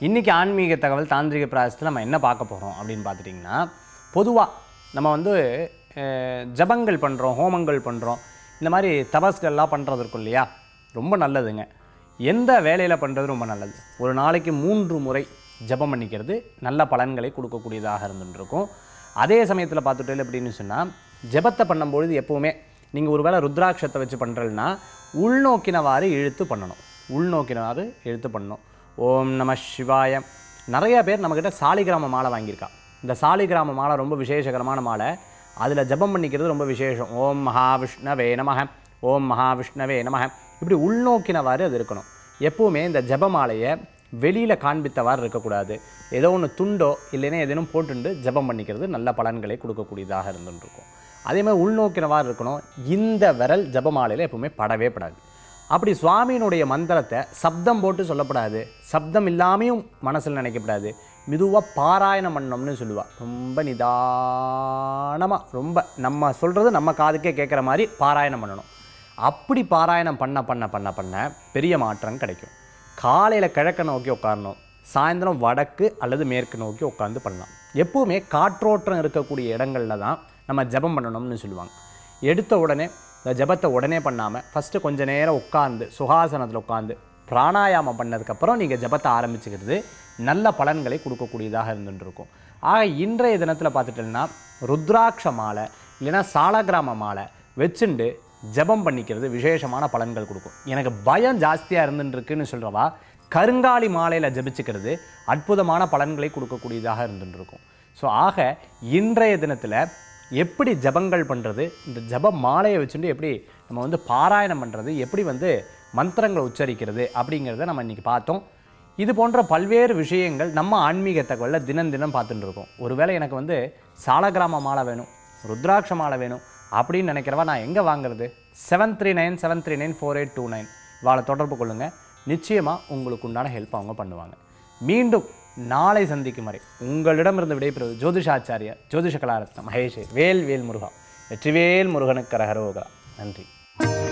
இன்றைக்கி ஆன்மீக தகவல் தாந்திரிக பிராயசத்தில் நம்ம என்ன பார்க்க போகிறோம் அப்படின்னு பார்த்துட்டிங்கன்னா பொதுவாக நம்ம வந்து அஹ், ஜபங்கள் பண்ணுறோம் ஹோமங்கள் பண்ணுறோம் இந்த மாதிரி தபஸ்கள்லாம் பண்ணுறது இருக்கும் இல்லையா ரொம்ப நல்லதுங்க எந்த வேலையில் பண்ணுறது ரொம்ப நல்லது ஒரு நாளைக்கு மூன்று முறை ஜபம் பண்ணிக்கிறது நல்ல பலன்களை கொடுக்கக்கூடியதாக இருந்துருக்கும் அதே சமயத்தில் பார்த்துட்டு எப்படின்னு சொன்னால் ஜபத்தை பண்ணும்பொழுது எப்போவுமே நீங்கள் ஒரு வேளை ருத்ராட்சத்தை வச்சு பண்ணுறதுனா உள்நோக்கினவாறு இழுத்து பண்ணணும் உள்நோக்கினவாறு இழுத்து பண்ணணும் ஓம் நம சிவாய நிறைய பேர் நம்மக்கிட்ட சாலிகிராம மாலை வாங்கியிருக்கா இந்த சாலிகிராம மாலை ரொம்ப விசேஷகரமான மாலை அதில் ஜபம் பண்ணிக்கிறது ரொம்ப விசேஷம் ஓம் மகாவிஷ்ணவே நமக ஓம் மகாவிஷ்ணவே நமக இப்படி உள்நோக்கினவாறு அது இருக்கணும் எப்பவுமே இந்த ஜபமாலையை வெளியில் காண்பித்தவாறு இருக்கக்கூடாது ஏதோ ஒன்று துண்டோ இல்லைன்னா ஏதேனும் போட்டுண்டு ஜபம் பண்ணிக்கிறது நல்ல பலன்களை கொடுக்கக்கூடியதாக இருந்துருக்கும் அதே மாதிரி உள்நோக்கினவாறு இருக்கணும் இந்த விரல் ஜபமாலையில் எப்பவுமே படவே படாது அப்படி சுவாமியினுடைய மந்திரத்தை சப்தம் போட்டு சொல்லப்படாது சப்தம் இல்லாமையும் மனசில் நினைக்கப்படாது மெதுவாக பாராயணம் பண்ணோம்னு சொல்லுவாள் ரொம்ப நிதானமாக ரொம்ப நம்ம சொல்கிறது நம்ம காதுக்கே கேட்குற மாதிரி பாராயணம் பண்ணணும் அப்படி பாராயணம் பண்ண பண்ண பண்ண பண்ண பெரிய மாற்றம் கிடைக்கும் காலையில் கிழக்க நோக்கி உட்காரணும் சாயந்தரம் வடக்கு அல்லது மேற்கு நோக்கி உட்காந்து பண்ணலாம் எப்பவுமே காற்றோட்டம் இருக்கக்கூடிய இடங்களில் தான் நம்ம ஜெபம் பண்ணணும்னு சொல்லுவாங்க எடுத்த உடனே இந்த ஜெபத்தை உடனே பண்ணாமல் ஃபஸ்ட்டு கொஞ்ச நேரம் உட்காந்து சுகாசனத்தில் உட்காந்து பிராணாயாமம் பண்ணதுக்கப்புறம் நீங்கள் ஜெபத்தை ஆரம்பிச்சுக்கிறது நல்ல பலன்களை கொடுக்கக்கூடியதாக இருந்துட்டு இருக்கும் ஆக இன்றைய தினத்தில் பார்த்துட்டோம்னா ருத்ராட்ச மாலை இல்லைன்னா சாலகிராம மாலை வச்சுண்டு ஜெபம் பண்ணிக்கிறது விசேஷமான பலன்கள் கொடுக்கும் எனக்கு பயம் ஜாஸ்தியாக இருந்துட்டு இருக்குன்னு சொல்கிறவா கருங்காலி மாலையில் ஜெபிச்சுக்கிறது அற்புதமான பலன்களை கொடுக்கக்கூடியதாக இருந்துட்டு இருக்கும் ஸோ ஆக இன்றைய தினத்தில் எப்படி ஜபங்கள் பண்ணுறது இந்த ஜப மாலையை வச்சுட்டு எப்படி நம்ம வந்து பாராயணம் பண்ணுறது எப்படி வந்து மந்திரங்களை உச்சரிக்கிறது அப்படிங்கிறத நம்ம இன்றைக்கி பார்த்தோம் இது போன்ற பல்வேறு விஷயங்கள் நம்ம ஆன்மீக தகவலில் தினம் தினம் பார்த்துட்டு இருக்கோம் ஒருவேளை எனக்கு வந்து சாலகிராம மாலை வேணும் ருத்ராட்ச மாலை வேணும் அப்படின்னு நினைக்கிறவா நான் எங்கே வாங்குறது seven three nine seven three nine four eight two nine இவாளை தொடர்பு கொள்ளுங்கள் நிச்சயமாக உங்களுக்கு உண்டான ஹெல்ப் அவங்க பண்ணுவாங்க மீண்டும் நாளை சந்திக்கும் வரை உங்களிடமிருந்து விடைபெறுவது ஜோதிஷாச்சாரியா ஜோதிஷ கலாரத்ன மகேஷ் வேல் வேல் முருகா வெற்றிவேல் முருகனுக்கு கரகரோகரா நன்றி